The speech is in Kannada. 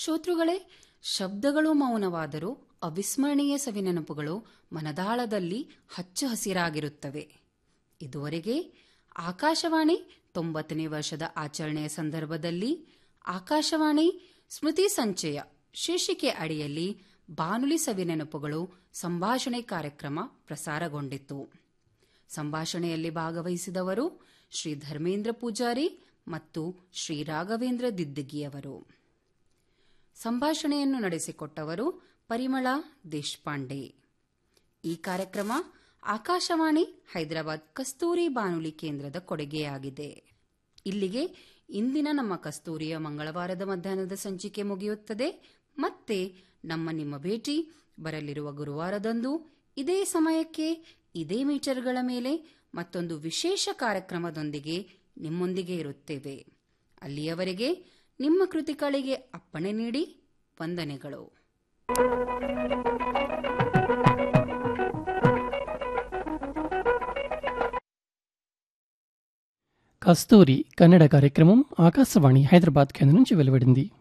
ಶ್ರೋತೃಗಳೇ ಶಬ್ದಗಳು ಮೌನವಾದರೂ ಅವಿಸ್ಮರಣೀಯ ಸವಿನೆನಪುಗಳು ಮನದಾಳದಲ್ಲಿ ಹಚ್ಚ ಹಸಿರಾಗಿರುತ್ತವೆ ಇದುವರೆಗೆ ಆಕಾಶವಾಣಿ ತೊಂಬತ್ತನೇ ವರ್ಷದ ಆಚರಣೆಯ ಸಂದರ್ಭದಲ್ಲಿ ಆಕಾಶವಾಣಿ ಸ್ಮೃತಿ ಸಂಚಯ ಶೀರ್ಷಿಕೆ ಅಡಿಯಲ್ಲಿ ಬಾನುಲಿ ಸವಿನೆನಪುಗಳು ಸಂಭಾಷಣೆ ಕಾರ್ಯಕ್ರಮ ಪ್ರಸಾರಗೊಂಡಿತು ಸಂಭಾಷಣೆಯಲ್ಲಿ ಭಾಗವಹಿಸಿದವರು ಶ್ರೀ ಧರ್ಮೇಂದ್ರ ಪೂಜಾರಿ ಮತ್ತು ಶ್ರೀ ರಾಘವೇಂದ್ರ ದಿದ್ದಿಗಿಯವರು ಸಂಭಾಷಣೆಯನ್ನು ನಡೆಸಿಕೊಟ್ಟವರು ಪರಿಮಳ ದೇಶಪಾಂಡೆ ಈ ಕಾರ್ಯಕ್ರಮ ಆಕಾಶವಾಣಿ ಹೈದರಾಬಾದ್ ಕಸ್ತೂರಿ ಬಾನುಲಿ ಕೇಂದ್ರದ ಕೊಡುಗೆಯಾಗಿದೆ ಇಲ್ಲಿಗೆ ಇಂದಿನ ನಮ್ಮ ಕಸ್ತೂರಿಯ ಮಂಗಳವಾರದ ಮಧ್ಯಾಹ್ನದ ಸಂಚಿಕೆ ಮುಗಿಯುತ್ತದೆ ಮತ್ತೆ ನಮ್ಮ ನಿಮ್ಮ ಭೇಟಿ ಬರಲಿರುವ ಗುರುವಾರದಂದು ಇದೇ ಸಮಯಕ್ಕೆ ಇದೇ ಮೀಟರ್ಗಳ ಮೇಲೆ ಮತ್ತೊಂದು ವಿಶೇಷ ಕಾರ್ಯಕ್ರಮದೊಂದಿಗೆ ನಿಮ್ಮೊಂದಿಗೆ ಇರುತ್ತೇವೆ ಅಲ್ಲಿಯವರೆಗೆ ನಿಮ್ಮ ಕೃತಿಗಳಿಗೆ ಅಪ್ಪಣೆ ನೀಡಿ ವಂದನೆಗಳು కస్తూరి కన్నడ కార్యక్రమం ఆకాశవాణి హైదరాబాద్ కేంద్రం నుంచి వెలువడింది